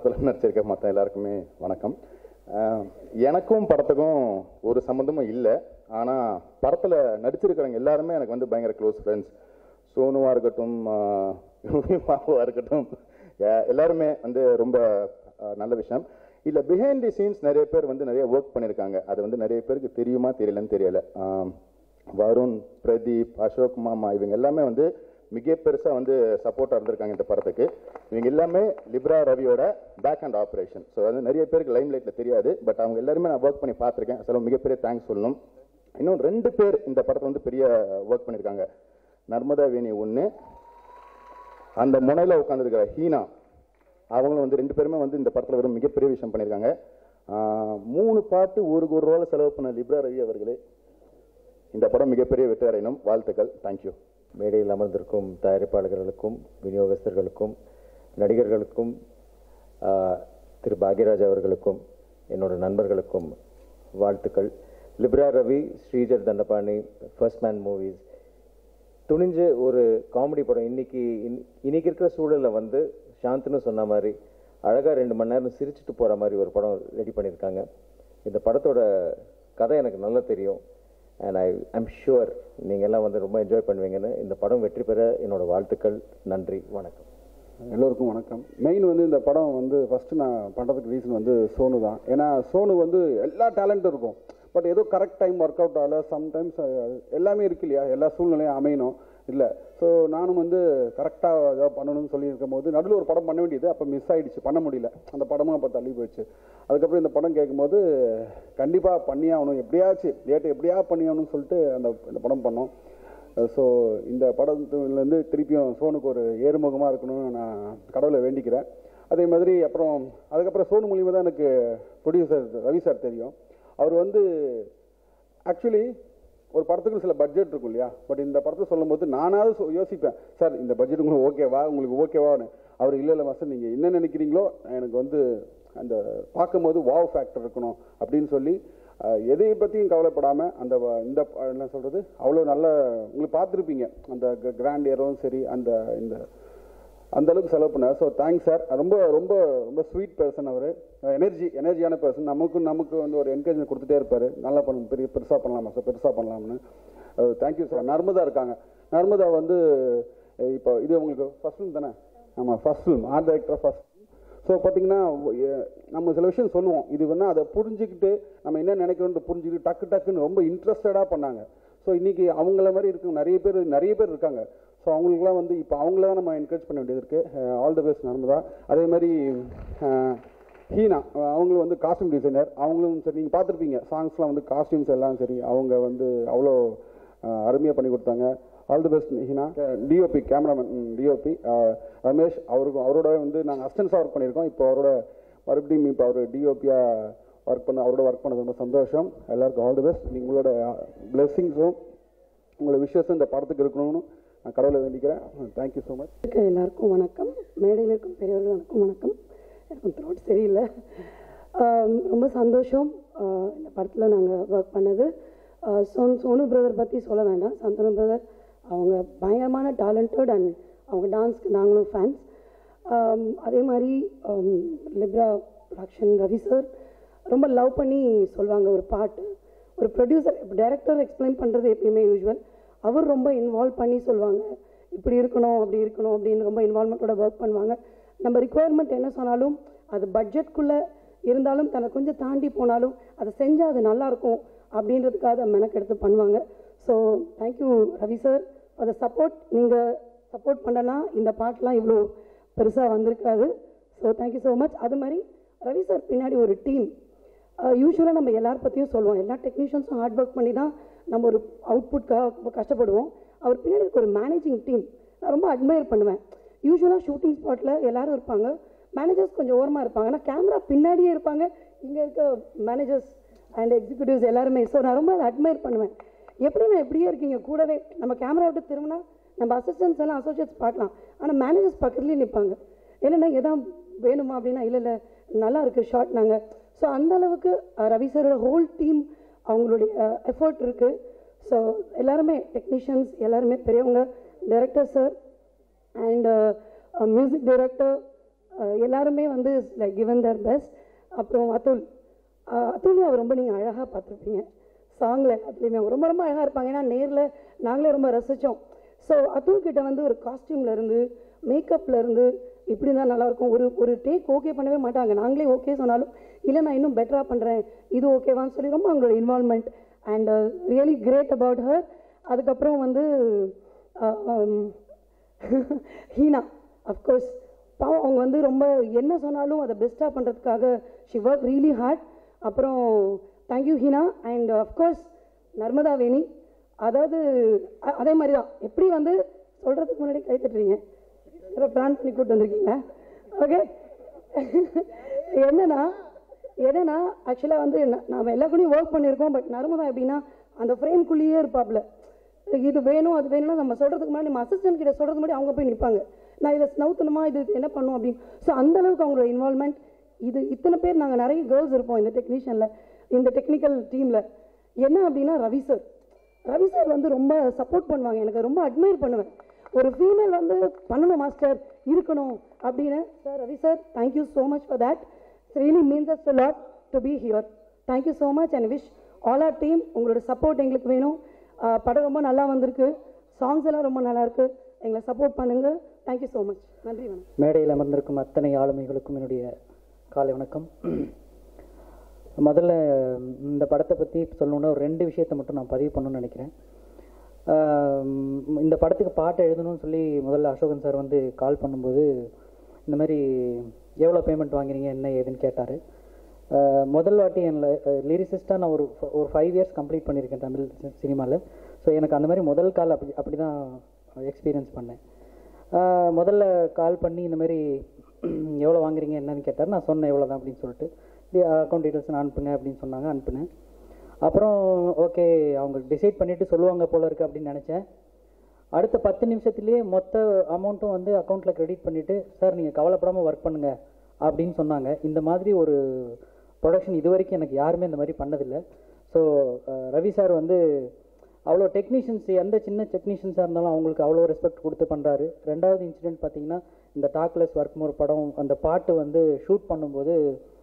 படத்தில் நடிச்சிருக்க மற்ற எல்லாருக்குமே வணக்கம் அஹ், எனக்கும் படத்துக்கும் ஒரு சம்மந்தமும் இல்லை ஆனால் படத்தில் நடிச்சிருக்கிறவங்க எல்லாருமே எனக்கு வந்து பயங்கர க்ளோஸ் ஃப்ரெண்ட்ஸ் சோனுவா இருக்கட்டும் பாபுவா இருக்கட்டும் எ- எல்லாருமே வந்து ரொம்ப அஹ், நல்ல விஷயம் இல்ல பிஹைண்ட் தி சீன்ஸ் நிறைய பேர் வந்து நிறைய ஒர்க் பண்ணியிருக்காங்க அது வந்து நிறைய பேருக்கு தெரியுமா தெரியலன்னு தெரியல ஆம், வருண் பிரதீப் அசோக் மாமா இவங்க எல்லாமே வந்து மிக பெருசா வந்து சப்போர்ட்டா இருந்திருக்காங்க இந்த படத்துக்கு இவங்க எல்லாமே லிப்ரா ரவியோட பேக் அண்ட் ஆப்ரேஷன் ஸோ அது நிறைய பேருக்கு லைம் லைட்ல தெரியாது பட் அவங்க எல்லாருமே நான் ஒர்க் பண்ணி பார்த்திருக்கேன் சில மிகப்பெரிய தேங்க்ஸ் சொல்லணும் இன்னும் ரெண்டு பேர் இந்த படத்தை வந்து பெரிய ஒர்க் பண்ணியிருக்காங்க நர்மதா வேணி ஒன்று அந்த முனையில உட்காந்துருக்கிற ஹீனா அவங்களும் வந்து ரெண்டு பேருமே வந்து இந்த படத்துல ஒரு மிகப்பெரிய விஷயம் பண்ணியிருக்காங்க ஆஹ் மூணு பாட்டு ஒரு ஒரு ரூபாய் செலவு பண்ண லிப்ரா ரவி அவர்களே இந்த படம் மிகப்பெரிய வெற்றி அடையணும் வாழ்த்துக்கள் தேங்க்யூ மேடையில் அமர்ந்திருக்கும் தயாரிப்பாளர்களுக்கும் விநியோகஸ்தர்களுக்கும் நடிகர்களுக்கும் ஆஹ், திரு பாக்யராஜ் அவர்களுக்கும் என்னோட நண்பர்களுக்கும் வாழ்த்துக்கள் Libra Ravi Sreejar Thandapani first man movies துணிஞ்சு ஒரு காமெடி படம் இன்னைக்கு இன்- இன்னைக்கு இருக்கிற சூழல்ல வந்து சாந்தனு சொன்ன மாதிரி அழகா ரெண்டு மணி நேரம் சிரிச்சுட்டு போற மாதிரி ஒரு படம் ரெடி பண்ணியிருக்காங்க இந்த படத்தோட கதை எனக்கு நல்லா தெரியும் அண்ட் ஐ ஐம் ஷுவர் நீங்க எல்லாம் வந்து ரொம்ப என்ஜாய் பண்ணுவீங்கன்னு இந்த படம் வெற்றி பெற என்னோட வாழ்த்துக்கள் நன்றி வணக்கம் எல்லோருக்கும் வணக்கம் மெயின் வந்து இந்த படம் வந்து ஃபர்ஸ்ட் நான் பண்ணுறதுக்கு ரீசன் வந்து சோனு தான் ஏன்னா சோனு வந்து எல்லா டேலண்ட்டும் இருக்கும் பட் ஏதோ கரெக்ட் டைம் ஒர்க் அவுட் ஆகல சம்டைம்ஸ் எல்லாமே இருக்கு இல்லையா எல்லா சூழ்நிலையும் அமையணும் இல்லை ஸோ நானும் வந்து கரெக்டாக ஏதாவது பண்ணணும்னு சொல்லியிருக்கும் போது நடுவில் ஒரு படம் பண்ண வேண்டியது அப்போ மிஸ் ஆயிடுச்சு பண்ண முடியல அந்த படமும் அப்போ தள்ளி போயிடுச்சு அதுக்கப்புறம் இந்த படம் கேட்கும்போது கண்டிப்பாக பண்ணியாகணும் எப்படியாச்சும் டேட்டு எப்படியா பண்ணியாகணும்னு சொல்லிட்டு அந்த இந்த படம் பண்ணோம் ஸோ இந்த படத்துலேருந்து திருப்பியும் சோனுக்கு ஒரு ஏறுமுகமாக இருக்கணும்னு நான் கடவுளை வேண்டிக்கிறேன் அதே மாதிரி அப்புறம் அதுக்கப்புறம் சோனு மூலியமாக தான் எனக்கு ப்ரொடியூசர் ரவி சார் தெரியும் அவர் வந்து ஆக்சுவலி ஒரு படத்துக்கு சில பட்ஜெட் இருக்கும் இல்லையா பட் இந்த படத்தை சொல்லும்போது நானாவது சொ- யோசிப்பேன் சார் இந்த பட்ஜெட் உங்களுக்கு ஓகேவா உங்களுக்கு ஓகேவான்னு அவர் இல்லை இல்லை மாஸ்டர் நீங்கள் என்ன நினைக்கிறீங்களோ எனக்கு வந்து அந்த பார்க்கும்போது வாவ் ஃபேக்டர் இருக்கணும் அப்படின்னு சொல்லி அஹ், எதை பற்றியும் கவலைப்படாமல் அந்த வ- இந்த ப- என்ன சொல்கிறது அவ்வளோ நல்ல உங்களுக்கு பார்த்துருப்பீங்க அந்த கிராண்ட் ஏரோவும் சரி அந்த இந்த அந்த அளவுக்கு செலவு பண்ணார் ஸோ தேங்க்ஸ் சார் ரொம்ப ரொம்ப ரொம்ப ஸ்வீட் பர்சன் அவர் எனர்ஜி எனர்ஜியான பர்சன் நமக்கு நமக்கு வந்து ஒரு என்கரேஜ்மெண்ட் கொடுத்துட்டே இருப்பார் நல்லா பண்ணும் பெரிய பெருசாக பண்ணலாமா சார் பெருசாக பண்ணலாம்னு தேங்க்யூ சார் நர்மதா இருக்காங்க நர்மதா வந்து அஹ், இப்போ இது உங்களுக்கு ஃபர்ஸ்ட் ஃபிலிம் தானே ஆமாம் first film art director first so பார்த்தீங்கன்னா எ- நம்ம சில விஷயம் சொல்லுவோம் இது வேணா அதை புரிஞ்சுக்கிட்டு நம்ம என்ன நினைக்கிறோம்னு புரிஞ்சுக்கிட்டு டக்கு டக்குன்னு ரொம்ப இன்ட்ரெஸ்டடாக பண்ணாங்க ஸோ இன்னைக்கு அவங்கள மாதிரி இருக்க நிறைய பேர் நிறைய பேர் இருக்காங்க ஸோ அவங்களுக்குலாம் வந்து இப்போ அவங்கள தான் நம்ம என்கரேஜ் பண்ண வேண்டியது இருக்கு ஆல் த பெஸ்ட் நர்மதா அதே மாதிரி அஹ், ஹீனா அஹ், அவங்களும் வந்து காஸ்டியூம் டிசைனர் அவங்களும் சரி நீங்கள் பார்த்துருப்பீங்க சாங்ஸ்லாம் வந்து காஸ்டியூம்ஸ் எல்லாம் சரி அவங்க வந்து அவ்வளோ அருமையாக பண்ணி கொடுத்தாங்க all the best Heena DOP cameraman DOP Ramesh அவருக்கும் அவரோட வந்து நாங்கள் அசிஸ்டன்ஸாக ஒர்க் பண்ணியிருக்கோம் இப்போ அவரோட மறுபடியும் இப்போ அவர் டிஓபியாக ஒர்க் பண்ண அவரோட ஒர்க் பண்ணது ரொம்ப சந்தோஷம் எல்லாருக்கும் ஆல் தி பெஸ்ட் உங்களோட பிளெஸ்ஸிங்ஸும் உங்களோட விஷயஸும் இந்த படத்துக்கு இருக்கணும்னு நான் கடவுளை வேண்டிக்கிறேன் தேங்க்யூ ஸோ மச் இருக்க எல்லாருக்கும் வணக்கம் மேடையில் இருக்கும் பெரியவர்களுக்கும் வணக்கம் எனக்கு த்ரோட் சரியில்லை ஆம், ரொம்ப சந்தோஷம் ஆ, இந்த படத்தில் நாங்கள் ஒர்க் பண்ணது ஆ, சோன் சோனு பிரதர் பற்றி சொல்ல வேண்டாம் சந்தனு பிரதர் அவங்க பயங்கரமான டேலண்டட் அண்ட் அவங்க டான்ஸ்க்கு நாங்களும் ஃபேன்ஸ் அதே மாதிரி ஆம், லிப்ரா ப்ரொடக்ஷன் ரவி சார் ரொம்ப லவ் பண்ணி சொல்லுவாங்க ஒரு பாட்டு ஒரு ப்ரொடியூசர் டைரக்டர் எக்ஸ்பிளைன் பண்ணுறது எப்பயுமே யூஸ்வல் அவர் ரொம்ப இன்வால்வ் பண்ணி சொல்லுவாங்க இப்படி இருக்கணும் அப்படி இருக்கணும் அப்படின்னு ரொம்ப இன்வால்மெண்ட்டோட ஒர்க் பண்ணுவாங்க நம்ம ரிக்குவயர்மெண்ட் என்ன சொன்னாலும் அது பட்ஜெட்குள்ளே இருந்தாலும் தன்னை கொஞ்சம் தாண்டி போனாலும் அதை செஞ்சால் அது நல்லா இருக்கும் அப்படின்றதுக்காக மெனக்கெடுத்து பண்ணுவாங்க so thank you Ravi sir for the support நீங்கள் சப்போர்ட் பண்ணனா இந்த பாட்டெலாம் இவ்வளோ பெருசாக வந்திருக்காது ஸோ தேங்க்யூ ஸோ மச் அது மாதிரி ரவி சார் பின்னாடி ஒரு டீம் யூஸ்வலாக நம்ம எல்லார் பற்றியும் சொல்லுவோம் எல்லா டெக்னீஷியன்ஸும் ஹார்ட் ஒர்க் பண்ணி தான் நம்ம ஒரு அவுட்புட்காக ரொம்ப கஷ்டப்படுவோம் அவர் பின்னாடி இருக்க ஒரு மேனேஜிங் டீம் நான் ரொம்ப அட்மையர் பண்ணுவேன் யூஸ்வலாக ஷூட்டிங் ஸ்பாட்டில் எல்லாரும் இருப்பாங்க மேனேஜர்ஸ் கொஞ்சம் ஓரமாக இருப்பாங்க ஆனால் கேமரா பின்னாடியே இருப்பாங்க இங்கே இருக்க மேனேஜர்ஸ் அண்ட் எக்ஸிக்யூட்டிவ்ஸ் எல்லாருமே ஸோ நான் ரொம்ப அதை அட்மையர் பண்ணுவேன் எப்படி நான் எப்படியே இருக்கீங்க கூடவே நம்ம கேமரா விட்டு திரும்பினா நம்ம அசிஸ்டன்ஸ் எல்லாம் அசோசியேட்ஸ் பார்க்கலாம் ஆனால் மேனேஜர்ஸ் பக்கத்துலேயே நிற்பாங்க என்னென்ன எதாவது வேணுமா அப்படின்னா இல்லை இல்லை நல்லா இருக்குது ஷார்ட் நாங்கள் ஸோ அந்த அளவுக்கு அஹ், ரவி சாரோட ஹோல் டீம் அவங்களுடைய எஃபர்ட் இருக்குது ஸோ எல்லாருமே டெக்னீஷியன்ஸ் எல்லாருமே பெரியவங்க director sir and music director ah எல்லாருமே வந்து லைக் கிவன் தர் பெஸ்ட் அப்புறம் அத்துல் அஹ் அத்துல்லையும் அவர் ரொம்ப நீங்கள் அழகாக பார்த்துருப்பீங்க சாங்கில் எல்லாத்துலேயுமே அவங்க ரொம்ப ரொம்ப அழகாக இருப்பாங்க ஏன்னா நேரில் நாங்களே ரொம்ப ரசித்தோம் ஸோ அத்துல் கிட்ட வந்து ஒரு காஸ்டியூம்ல இருந்து மேக்கப்ல இருந்து இப்படி தான் நல்லா இருக்கும் ஒரு ஒரு டேக் ஓகே பண்ணவே மாட்டாங்க நாங்களே ஓகே சொன்னாலும் இல்லை நான் இன்னும் பெட்டராக பண்ணுறேன் இது ஓகேவான்னு சொல்லி ரொம்ப அவங்களோட involvement and really great about her அதுக்கப்புறம் வந்து அஹ், um, ஹீனா அஃப்கோர்ஸ் பாவம் அவங்க வந்து ரொம்ப என்ன சொன்னாலும் அதை பெஸ்ட்டாக பண்ணுறதுக்காக ஷி ஒர்க் ரியலி ஹார்ட் அப்புறம் thank you Heena and of course Narmada Veni அதாவது அ- அதே மாதிரி தான் எப்படி வந்து சொல்கிறதுக்கு முன்னாடி கை தட்டுறீங்க வேறு பிளான் பண்ணி கூட்டு வந்திருக்கீங்க ஓகே என்னன்னா என்னன்னா ஆக்சுவலாக வந்து ந- நாம எல்லா கூடயும் ஒர்க் பண்ணியிருக்கோம் பட் நர்மதா எப்படின்னா அந்த ஃப்ரேம்குள்ளேயே இருப்பாப்ல இது வேணும் அது வேணும்னா நம்ம சொல்கிறதுக்கு முன்னாடி நம்ம அசிஸ்டன்ட் கிட்ட சொல்கிறதுக்கு முன்னாடி அவங்க போய் நிற்பாங்க நான் இதை நவுத்தணுமா இது என்ன பண்ணும் அப்படின்னு ஸோ அந்த அளவுக்கு அவங்களோட இன்வால்மெண்ட் இது இத்தனை பேர் நாங்கள் நிறைய கேர்ள்ஸ் இருப்போம் இந்த டெக்னீஷியனில் இந்த டெக்னிக்கல் டீமில் என்ன அப்படின்னா ரவி சார் ரவி சார் வந்து ரொம்ப சப்போர்ட் பண்ணுவாங்க எனக்கு ரொம்ப அட்மையர் பண்ணுவேன் ஒரு ஃபீமேல் வந்து பண்ணணும் மாஸ்டர் இருக்கணும் அப்படின்னு sir Ravi sir thank you so much for that really means us a lot to be here thank you so much and wish all our team உங்களோட சப்போர்ட் எங்களுக்கு வேணும் ஆஹ் படம் ரொம்ப நல்லா வந்திருக்கு சாங்ஸ் எல்லாம் ரொம்ப நல்லா இருக்கு எங்களை சப்போர்ட் பண்ணுங்க தேங்க்யூ ஸோ மச் நன்றி வணக்கம் மேடையில் அமர்ந்திருக்கும் அத்தனை ஆளுமைகளுக்கும் என்னுடைய காலை வணக்கம் முதல்ல இந்த படத்தை பற்றி சொல்லணுன்னா ஒரு ரெண்டு விஷயத்தை மட்டும் நான் பதிவு பண்ணணும்னு நினைக்கிறேன் ஆம், இந்த படத்துக்கு பாட்டு எழுதணும்னு சொல்லி முதல்ல அசோகன் சார் வந்து கால் பண்ணும்போது இந்த மாதிரி எவ்வளோ பேமெண்ட் வாங்குறீங்க என்ன ஏதுன்னு கேட்டார் முதல் வாட்டி என் லிரிசிஸ்ட்டாக நான் ஒரு ஃப- ஒரு ஃபைவ் இயர்ஸ் கம்ப்ளீட் பண்ணியிருக்கேன் தமிழ் சினிமாவில் ஸோ எனக்கு அந்த மாதிரி முதல் கால் அப்படி அப்படி தான் எக்ஸ்பீரியன்ஸ் பண்ணேன் ஆஹ் முதல்ல கால் பண்ணி இந்த மாதிரி எவ்வளோ வாங்குறீங்க என்னன்னு கேட்டார் நான் சொன்னேன் எவ்வளோ தான் அப்படின்னு சொல்லிட்டு அக்கௌண்ட் டீட்டெயில்ஸ் நான் அனுப்புங்க அப்படின்னு சொன்னாங்க அனுப்புனேன் அப்புறம் ஓகே அவங்க டிசைட் பண்ணிவிட்டு சொல்லுவாங்க போல இருக்கு அப்படின்னு நினச்சேன் அடுத்த பத்து நிமிஷத்துலேயே மொத்த அமௌண்ட்டும் வந்து அக்கௌண்ட்டில் கிரெடிட் பண்ணிவிட்டு சார் நீங்கள் கவலைப்படாமல் ஒர்க் பண்ணுங்க அப்படின்னு சொன்னாங்க இந்த மாதிரி ஒரு ப்ரொடக்ஷன் இது வரைக்கும் எனக்கு யாருமே இந்த மாதிரி பண்ணதில்லை ஸோ ரவி சார் வந்து அவ்வளோ டெக்னீஷியன்ஸ் எந்த சின்ன டெக்னீஷியன்ஸாக இருந்தாலும் அவங்களுக்கு அவ்வளோ ரெஸ்பெக்ட் கொடுத்து பண்ணுறாரு ரெண்டாவது இன்சிடென்ட் பார்த்தீங்கன்னா இந்த டாக்லெஸ் ஒர்க் ஒரு படம் அந்த பாட்டு வந்து ஷூட் பண்ணும்போது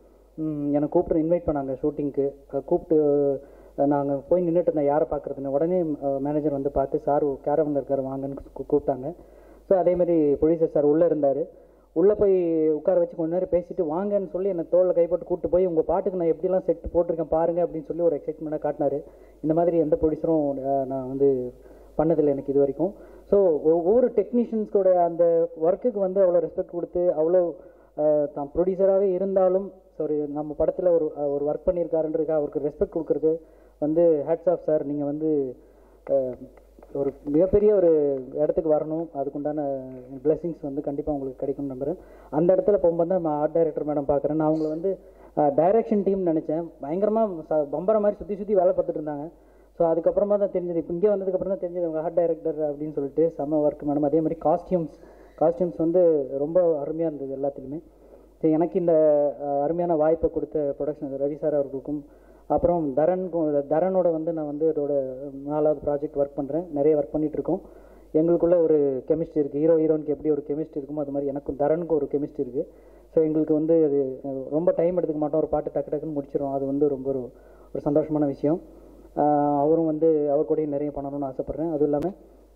ம், என்னை கூப்பிட்டு இன்வைட் பண்ணாங்க ஷூட்டிங்க்கு கூப்பிட்டு நாங்கள் போய் நின்றுட்டு இருந்தேன் யாரை பார்க்குறதுன்னு உடனே மேனேஜர் வந்து பார்த்து சார் கேரவனில் இருக்கார் வாங்கன்னு கூ- கூப்பிட்டாங்க ஸோ அதேமாதிரி ப்ரொடியூசர் சார் உள்ளே இருந்தார் உள்ளே போய் உட்கார வச்சு கொஞ்ச நேரம் பேசிட்டு வாங்கன்னு சொல்லி என்னை தோளில் கைப்பட்டு கூப்பிட்டு போய் உங்கள் பாட்டுக்கு நான் எப்படிலாம் செட் போட்டிருக்கேன் பாருங்க அப்படின்னு சொல்லி ஒரு எக்ஸைட்மெண்ட்டாக காட்டினாரு இந்த மாதிரி எந்த ப்ரொடியூசரும் நான் வந்து பண்ணதில்லை எனக்கு இது வரைக்கும் ஸோ ஒவ்வொரு டெக்னீஷியன்ஸ்கோட அந்த ஒர்க்குக்கு வந்து அவ்வளோ ரெஸ்பெக்ட் கொடுத்து அவ்வளோ அஹ், தான் ப்ரொடியூசராகவே இருந்தாலும் ஒரு நம்ம படத்தில் ஒரு அஹ், ஒரு ஒர்க் பண்ணியிருக்காருன்றதுக்காக அவருக்கு ரெஸ்பெக்ட் கொடுக்கறது வந்து ஹேட்ஸ் ஆஃப் சார் நீங்கள் வந்து அஹ், ஒரு மிகப்பெரிய ஒரு இடத்துக்கு வரணும் அதுக்குண்டான பிளெஸிங்ஸ் வந்து கண்டிப்பாக உங்களுக்கு கிடைக்கும்னு நம்புறேன் அந்த இடத்துல போகும்போது தான் ஆர்ட் டைரக்டர் மேடம் பார்க்குறேன் நான் அவங்கள வந்து டைரக்ஷன் டீம் நினச்சேன் பயங்கரமாக பம்பர மாதிரி சுற்றி சுற்றி வேலை பார்த்துட்டு இருந்தாங்க ஸோ அதுக்கப்புறமா தான் தெரிஞ்சது இப்போ இங்கே வந்ததுக்கப்புறம் தான் தெரிஞ்சது அவங்க ஆர்ட் டைரக்டர் அப்படின்னு சொல்லிட்டு செம்ம ஒர்க் மேடம் அதே மாதிரி காஸ்டியூம்ஸ் காஸ்டியூம்ஸ் வந்து ரொம்ப அருமையாக இருந்தது எல்லாத்துலேயுமே சரி எனக்கு இந்த அஹ், அருமையான வாய்ப்பை கொடுத்த ப்ரொடக்ஷன் ரவி சார் அவர்களுக்கும் அப்புறம் தரனுக்கும் தரனோட வந்து நான் வந்து இதோட நாலாவது ப்ராஜெக்ட் ஒர்க் பண்ணுறேன் நிறைய ஒர்க் பண்ணிட்டு இருக்கோம் எங்களுக்குள்ள ஒரு கெமிஸ்ட்ரி இருக்குது ஹீரோ ஹீரோனுக்கு எப்படி ஒரு கெமிஸ்ட்ரி இருக்குமோ அது மாதிரி எனக்கும் தரனுக்கும் ஒரு கெமிஸ்ட்ரி இருக்குது ஸோ எங்களுக்கு வந்து அது அஹ், ரொம்ப டைம் எடுத்துக்க மாட்டோம் ஒரு பாட்டு டக்கு டக்குன்னு முடிச்சிடும் அது வந்து ரொம்ப ஒரு ஒரு சந்தோஷமான விஷயம் ஆஹ் அவரும் வந்து அவர் கூடயும் நிறைய பண்ணணும்னு ஆசைப்பட்றேன் அதுவும் இல்லாமல்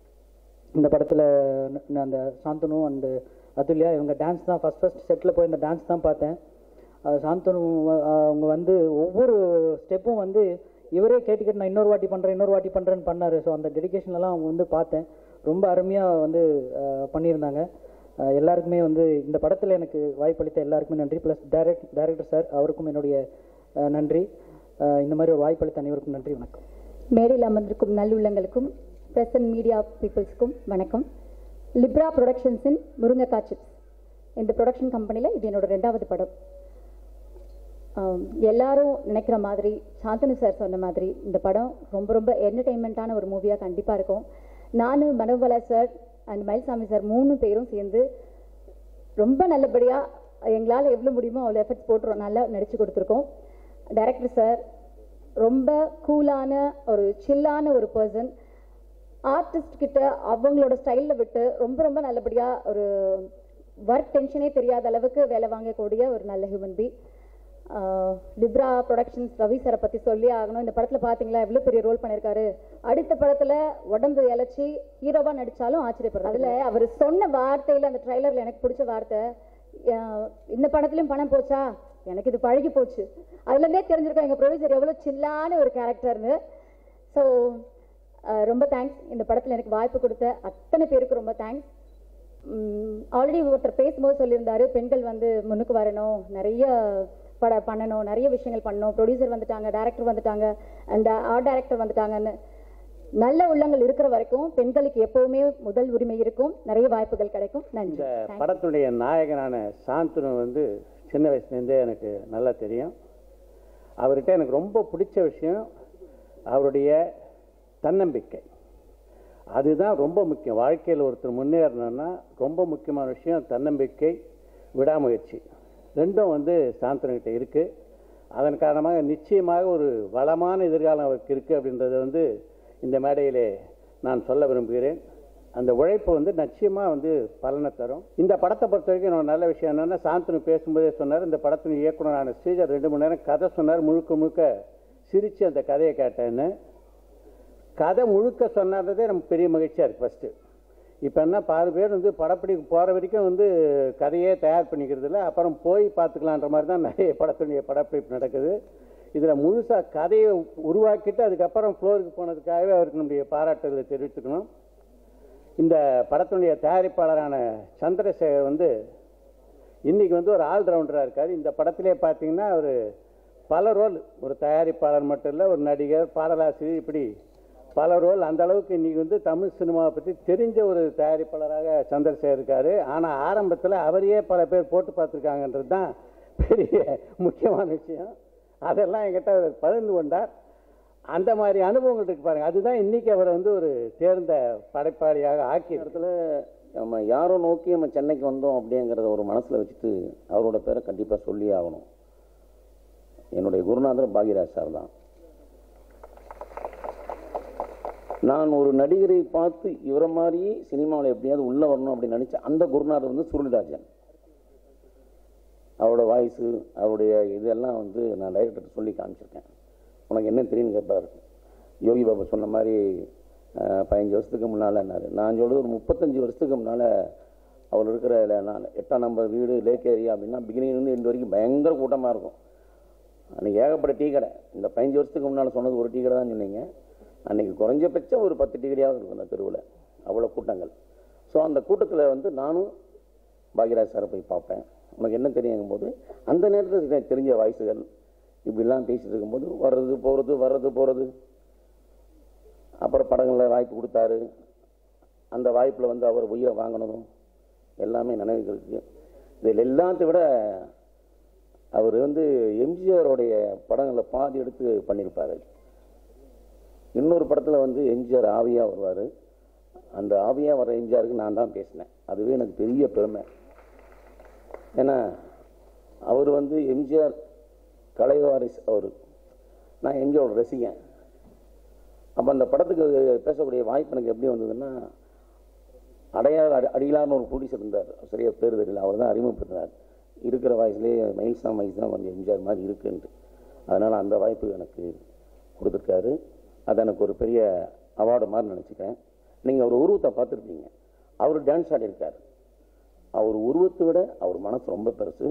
இந்த படத்தில் அந்த சாந்தனு அண்ட் அதுல்யா இவங்க டான்ஸ் தான் ஃபஸ்ட் ஃபஸ்ட் செட்டில் போய் இந்த டான்ஸ் தான் பார்த்தேன் அது சாந்தனு அஹ் அவங்க வந்து ஒவ்வொரு ஸ்டெப்பும் வந்து இவரே கேட்டு கேட்டு நான் இன்னொரு வாட்டி பண்ணுறேன் இன்னொரு வாட்டி பண்ணுறேன்னு பண்ணார் ஸோ அந்த டெடிகேஷன்லாம் அவங்க வந்து பார்த்தேன் ரொம்ப அருமையாக வந்து அஹ் பண்ணியிருந்தாங்க அஹ் எல்லாருக்குமே வந்து இந்த படத்தில் எனக்கு வாய்ப்பளித்த எல்லாருக்குமே நன்றி ப்ளஸ் டைரக்ட் டைரக்டர் சார் அவருக்கும் என்னுடைய அஹ் நன்றி அஹ் இந்த மாதிரி ஒரு வாய்ப்பளித்த அனைவருக்கும் நன்றி வணக்கம் மேடையில் அமர்ந்திருக்கும் நல்லுள்ளங்களுக்கும் பிரஸ் அண்ட் மீடியா பீப்புள்ஸ்க்கும் வணக்கம் லிப்ரா ப்ரொடக்ஷன்ஸின் முருங்கைக்காய் சிப்ஸ் இந்த ப்ரொடக்ஷன் கம்பெனியில் இது என்னோட ரெண்டாவது படம் ஆம், எல்லாரும் நினைக்கிற மாதிரி சாந்தனு சார் சொன்ன மாதிரி இந்த படம் ரொம்ப ரொம்ப என்டர்டெயின்மெண்ட்டான ஒரு மூவியாக கண்டிப்பாக இருக்கும் நானும் Manobala sir and Mayilsamy sir மூணு பேரும் சேர்ந்து ரொம்ப நல்லபடியாக எங்களால் எவ்வளோ முடியுமோ அவ்வளோ எஃபர்ட்ஸ் போட்டு நல்லா நடிச்சு கொடுத்துருக்கோம் டைரக்டர் சார் ரொம்ப கூலான ஒரு சில்லான ஒரு பர்சன் ஆர்டிஸ்ட் கிட்ட அவங்களோட ஸ்டைலில் விட்டு ரொம்ப ரொம்ப நல்லபடியாக ஒரு ஒர்க் டென்ஷனே தெரியாத அளவுக்கு வேலை வாங்கக்கூடிய ஒரு நல்ல human be Libra productions Ravi சாரை பற்றி சொல்லி ஆகணும் இந்த படத்தில் பார்த்தீங்களா எவ்வளோ பெரிய ரோல் பண்ணியிருக்காரு அடுத்த படத்தில் உடம்பு இழைச்சி ஹீரோவாக நடித்தாலும் ஆச்சரியப்படுறாரு அதில் அவர் சொன்ன வார்த்தையில் அந்த ட்ரைலரில் எனக்கு பிடிச்ச வார்த்தை அஹ், இந்த படத்துலையும் பணம் போச்சா எனக்கு இது பழகி போச்சு அதுலேருந்தே தெரிஞ்சிருக்கோம் எங்கள் ப்ரொடியூசர் எவ்வளோ சில்லான ஒரு கேரக்டர்னு ஸோ ரொம்ப தேங்க்ஸ் இந்த படத்தில் எனக்கு வாய்ப்பு கொடுத்த அத்தனை பேருக்கு ரொம்ப தேங்க்ஸ் ஆல்ரெடி ஒருத்தர் பேசும்போது சொல்லியிருந்தாரு பெண்கள் வந்து முன்னுக்கு வரணும் நிறைய பட பண்ணணும் நிறைய விஷயங்கள் பண்ணணும் ப்ரொடியூசர் வந்துட்டாங்க டைரக்டர் வந்துட்டாங்க அண்ட் ஆர்ட் டைரக்டர் வந்துட்டாங்கன்னு நல்ல உள்ளங்கள் இருக்கிற வரைக்கும் பெண்களுக்கு எப்பவுமே முதல் உரிமை இருக்கும் நிறைய வாய்ப்புகள் கிடைக்கும் நன்றி இந்த Thank you. படத்துடைய நாயகனான சாந்தனு வந்து சின்ன வயசுலேருந்தே எனக்கு நல்லா தெரியும் அவர்கிட்ட எனக்கு ரொம்ப பிடிச்ச விஷயம் அவருடைய தன்னம்பிக்கை அதுதான் ரொம்ப முக்கியம் வாழ்க்கையில் ஒருத்தர் முன்னேறணும்னா ரொம்ப முக்கியமான விஷயம் தன்னம்பிக்கை விடாமுயற்சி ரெண்டும் வந்து சாந்தனுக்கிட்ட இருக்குது அதன் காரணமாக நிச்சயமாக ஒரு வளமான எதிர்காலம் அவருக்கு இருக்குது அப்படின்றத வந்து இந்த மேடையிலே நான் சொல்ல விரும்புகிறேன் அந்த உழைப்பு வந்து நிச்சயமாக வந்து பலனை தரும் இந்த படத்தை பொறுத்த வரைக்கும் இன்னொரு நல்ல விஷயம் என்னென்னா சாந்தனு பேசும்போதே சொன்னார் இந்த படத்தின் இயக்குனரான ஸ்ரீஜர் ரெண்டு மணி நேரம் கதை சொன்னார் முழுக்க முழுக்க சிரித்து அந்த கதையை கேட்டேன்னு கதை முழுக்க சொன்னதே நமக்கு பெரிய மகிழ்ச்சியாக இருக்குது ஃபஸ்ட்டு இப்போ என்ன பாதி பேர் வந்து படப்பிடிக்கு போகிற வரைக்கும் வந்து கதையே தயார் பண்ணிக்கிறது இல்லை அப்புறம் போய் பார்த்துக்கலான்ற மாதிரி தான் நிறைய படத்துடைய படப்பிடிப்பு நடக்குது இதில் முழுசாக கதையை உருவாக்கிட்டு அதுக்கப்புறம் ஃப்ளோருக்கு போனதுக்காகவே அவருக்கு நம்முடைய பாராட்டுதலை தெரிவித்துக்கணும் இந்த படத்தினுடைய தயாரிப்பாளரான சந்திரசேகர் வந்து இன்னைக்கு வந்து ஒரு ஆல்ரவுண்டராக இருக்கார் இந்த படத்திலே பார்த்தீங்கன்னா அவர் பல ரோல் ஒரு தயாரிப்பாளர் மட்டும் இல்லை ஒரு நடிகர் பாடலாசிரியர் இப்படி பல ரோல் அந்த அளவுக்கு இன்னைக்கு வந்து தமிழ் சினிமாவை பற்றி தெரிஞ்ச ஒரு தயாரிப்பாளராக சந்திரசேகர் இருக்காரு ஆனால் ஆரம்பத்தில் அவரையே பல பேர் போட்டு பார்த்துருக்காங்கன்றது தான் பெரிய முக்கியமான விஷயம் அதெல்லாம் என்கிட்ட அவர் பகிர்ந்து கொண்டார் அந்த மாதிரி அனுபவங்கள் இருக்கு பாருங்க அதுதான் இன்னைக்கு அவரை வந்து ஒரு தேர்ந்த படைப்பாளியாக ஆக்கி இடத்துல நம்ம யாரை நோக்கி நம்ம சென்னைக்கு வந்தோம் அப்படிங்கிறத ஒரு மனசில் வச்சுட்டு அவரோட பேரை கண்டிப்பாக சொல்லி ஆகணும் என்னுடைய குருநாதர் பாக்யராஜ் சார் தான் நான் ஒரு நடிகரை பார்த்து இவரை மாதிரியே சினிமாவில் எப்படியாவது உள்ளே வரணும் அப்படின்னு நினச்ச அந்த குருநாதர் வந்து சுருளிராஜன் அவரோட வாய்ஸு அவருடைய இதெல்லாம் வந்து நான் டைரக்டர் சொல்லி காமிச்சிருக்கேன் உனக்கு என்ன தெரியும்னு கேட்பார் யோகி பாபா சொன்ன மாதிரி அஹ், பதினஞ்சு வருஷத்துக்கு முன்னாலன்னாரு நான் சொல்றது ஒரு முப்பத்தஞ்சு வருஷத்துக்கு முன்னால் அவர் இருக்கிற இல்ல, நான் எட்டாம் நம்பர் வீடு லேக் ஏரியா அப்படின்னா பிகினிங்லேருந்து எண்டு வரைக்கும் பயங்கர கூட்டமாக இருக்கும் அன்றைக்கி ஏகப்பட்ட டீ கடை இந்த பதினஞ்சு வருஷத்துக்கு முன்னால் சொன்னது ஒரு டீ கடை தான் சொன்னீங்க அன்றைக்கி குறைஞ்சபட்சம் ஒரு பத்து டீ கடையாவது இருக்கும் அந்த தெருவில் அவ்வளோ கூட்டங்கள் ஸோ அந்த கூட்டத்தில் வந்து நானும் பாக்யராஜ் சாரை போய் பார்ப்பேன் உனக்கு என்ன தெரியுங்கும் போது அந்த நேரத்தில் எனக்கு தெரிஞ்ச வாய்ஸுகள் இப்படிலாம் பேசிட்டு இருக்கும்போது வர்றது போகிறது வர்றது போகிறது அப்புறம் படங்களில் வாய்ப்பு கொடுத்தாரு அந்த வாய்ப்பில் வந்து அவர் உயிரை வாங்கினதும் எல்லாமே நினைவுகள் இருக்கு இதில் எல்லாத்தை விட அவர் வந்து எம்ஜிஆருடைய படங்களை பாதி எடுத்து பண்ணியிருப்பாரு இன்னொரு படத்தில் வந்து எம்ஜிஆர் ஆவியாக வருவார் அந்த ஆவியாக வர எம்ஜிஆருக்கு நான் தான் பேசினேன் அதுவே எனக்கு பெரிய பெருமை ஏன்னா அவர் வந்து எம்ஜிஆர் கலைவாரிஸ் அவர் நான் எம்ஜிஆரோட ரசிகன் அப்போ அந்த படத்துக்கு பேசக்கூடிய வாய்ப்பு எனக்கு எப்படி வந்ததுன்னா அடையாள அடி அடிகளார்னு ஒரு ப்ரொடியூசர் இருந்தார் சரியா பேர் தெரியல அவர் தான் அறிமுகப்படுத்தினார் இருக்கிற வாய்ஸ்லேயே மயில்சாம் வாய்ஸ் தான் கொஞ்சம் எம்ஜிஆர் மாதிரி இருக்குன்ட்டு அதனால் அந்த வாய்ப்பு எனக்கு கொடுத்துருக்காரு அது எனக்கு ஒரு பெரிய அவார்டு மாதிரி நினச்சிக்கிறேன் நீங்கள் அவர் உருவத்தை பார்த்துருப்பீங்க அவர் டான்ஸ் ஆடியிருக்கார் அவர் உருவத்தை விட அவர் மனசு ரொம்ப பெருசு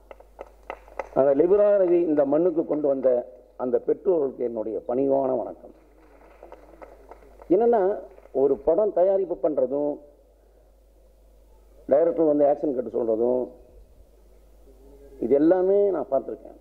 அந்த லிபராரவி இந்த மண்ணுக்கு கொண்டு வந்த அந்த பெற்றோர்களுக்கு என்னுடைய பணிவான வணக்கம் என்னன்னா ஒரு படம் தயாரிப்பு பண்ணுறதும் டைரக்டர் வந்து ஆக்ஷன் கட்டு சொல்கிறதும் இது எல்லாமே நான் பார்த்துருக்கேன்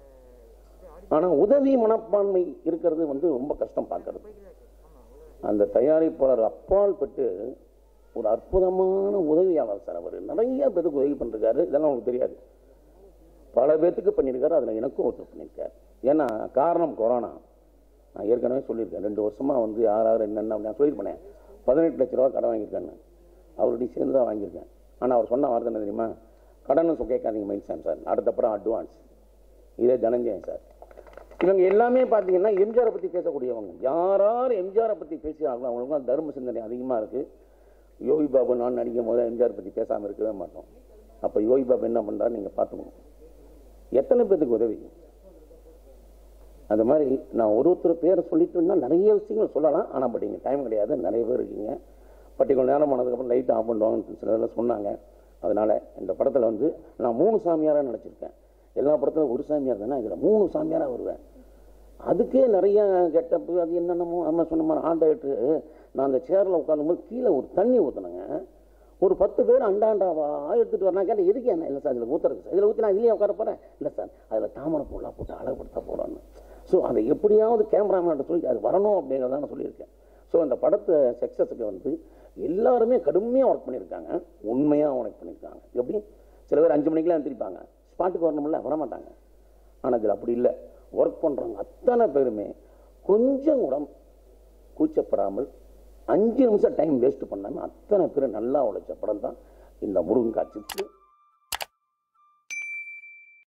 ஆனால் உதவி மனப்பான்மை இருக்கிறது வந்து ரொம்ப கஷ்டம் பார்க்கறது அந்த தயாரிப்பாளர் அப்பால் பட்டு ஒரு அற்புதமான உதவியாளர் சார் அவர் நிறைய பேருக்கு உதவி பண்ணிருக்காரு இதெல்லாம் உங்களுக்கு தெரியாது பல பேர்த்துக்கு பண்ணியிருக்காரு அதில் எனக்கும் ஒருத்தர் பண்ணியிருக்காரு ஏன்னா காரணம் கொரோனா நான் ஏற்கனவே சொல்லியிருக்கேன் ரெண்டு வருஷமாக வந்து யார் யார் என்னென்ன அப்படி நான் சொல்லியிருப்பேன் பதினெட்டு லட்ச ரூபா கடன் வாங்கியிருக்கேன்னு அவருடைய சேர்ந்து தான் வாங்கியிருக்கேன் ஆனால் அவர் சொன்ன வார்த்தை என்ன தெரியுமா கடன் சொ- கேட்காதீங்க மைல்சான் சார் அடுத்த படம் அட்வான்ஸ் இதே தனஞ்சயன் சார் இவங்க எல்லாமே பார்த்தீங்கன்னா எம்ஜிஆரை பற்றி பேசக்கூடியவங்க யார் யார் எம்ஜிஆரை பற்றி பேசுகிறாங்களோ அவங்களுக்குலாம் தர்ம சிந்தனை அதிகமாக இருக்குது யோகி பாபு நான் நடிக்கும் போது எம்ஜிஆர் பற்றி பேசாமல் இருக்கவே மாட்டோம் அப்போ யோகி பாபா என்ன பண்ணுறாரு நீங்கள் பார்த்துக்கணும் எத்தனை பேத்துக்கு உதவி அது மாதிரி நான் ஒரு ஒருத்தர் பேரை சொல்லிட்டு இருந்தால் நிறைய விஷயங்கள் சொல்லலாம் ஆனால் பட் இங்கே டைம் கிடையாது நிறைய பேர் இருக்கீங்க பட் கொஞ்சம் நேரம் ஆனதுக்கப்புறம் லைட் ஆஃப் பண்ணுவாங்கன்னு சிலதெல்லாம் சொன்னாங்க அதனால் இந்த படத்தில் வந்து நான் மூணு சாமியாராக நடிச்சிருக்கேன் எல்லா படத்திலும் ஒரு சாமியார் தானே இதில் மூணு சாமியாராக வருவேன் அதுக்கே நிறைய கெட்டப்பு அது என்னென்னமோ நம்ம சொன்ன மாதிரி ஆண்டாயிட்டு நான் அந்த சேரில் உட்காந்தும்போது கீழே ஒரு தண்ணி ஊற்றினேங்க ஒரு பத்து பேர் அண்டாண்டாவா எடுத்துகிட்டு வரலாம் கேட்டேன் எதுக்கு என்ன இல்லை சார் இதில் ஊற்றுறது சார் இதில் ஊற்றி நான் இதுலேயே உட்கார போகிறேன் இல்லை சார் அதில் தாமரை பூலாம் போட்டு அழகுபடுத்த போகிறோன்னு ஸோ அதை எப்படியாவது கேமராமேன் சொல்லி அது வரணும் அப்படிங்கிறத நான் சொல்லியிருக்கேன் ஸோ அந்த படத்தை சக்ஸஸுக்கு வந்து எல்லாருமே கடுமையாக ஒர்க் பண்ணியிருக்காங்க உண்மையாக ஒர்க் பண்ணியிருக்காங்க எப்படி சில பேர் அஞ்சு மணிக்கெலாம் எழுந்திரிப்பாங்க ஸ்பாட்டுக்கு வரணும்ல வரமாட்டாங்க ஆனால் இதில் அப்படி இல்லை ஒர்க் பண்ணுறவங்க அத்தனை பேருமே கொஞ்சம் கூட கூச்சப்படாமல் அஞ்சு நிமிஷம் டைம் வேஸ்ட் பண்ணாமல் அத்தனை பேர் நல்லா உழைச்ச படம் தான் இந்த முருங்கா சிப்ஸ்